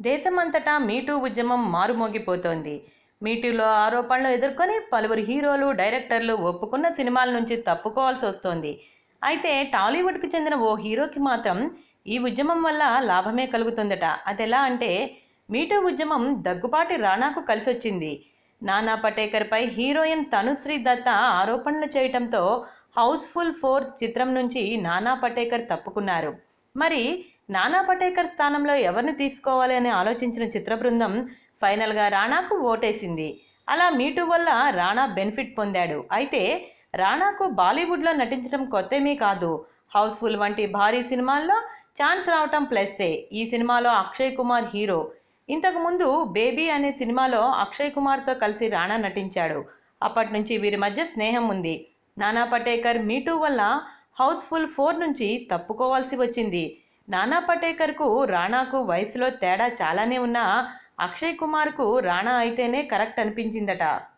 దేశమంతటా మీటూ ఉద్యమం మారుమోగిపోతోంది మీటూలో ఆరోపణలు ఎదుర్కొని పలువురు హీరోలు డైరెక్టర్లు ఒప్పుకున్న సినిమాల నుంచి తప్పుకోవాల్సి వస్తోంది అయితే టాలీవుడ్కి చెందిన ఓ హీరోకి మాత్రం ఈ ఉద్యమం వల్ల లాభమే కలుగుతుందట అదెలా అంటే మీటూ ఉద్యమం దగ్గుపాటి రానాకు కలిసొచ్చింది నానా పటేకర్పై హీరోయిన్ తనుశ్రీ దత్త ఆరోపణలు చేయటంతో హౌస్ఫుల్ ఫోర్ చిత్రం నుంచి నానా పటేకర్ తప్పుకున్నారు మరి నానా పటేకర్ స్థానంలో ఎవరిని తీసుకోవాలి అని ఆలోచించిన చిత్ర బృందం ఫైనల్గా రాణాకు ఓటేసింది అలా మీటూ వల్ల రాణా బెనిఫిట్ పొందాడు అయితే రాణాకు బాలీవుడ్లో నటించడం కొత్తమీ కాదు హౌస్ఫుల్ వంటి భారీ సినిమాల్లో ఛాన్స్ రావటం ప్లస్సే ఈ సినిమాలో అక్షయ్ కుమార్ హీరో ఇంతకుముందు బేబీ అనే సినిమాలో అక్షయ్ కుమార్తో కలిసి రాణా నటించాడు అప్పటి నుంచి వీరి మధ్య స్నేహం ఉంది నానా పటేకర్ మీటూ వల్ల హౌస్ఫుల్ ఫోర్ నుంచి తప్పుకోవాల్సి వచ్చింది నానా పటేకర్కు రాణాకు వయసులో తేడా చాలానే ఉన్నా అక్షయ్ కుమార్కు రాణా అయితేనే కరెక్ట్ అనిపించిందట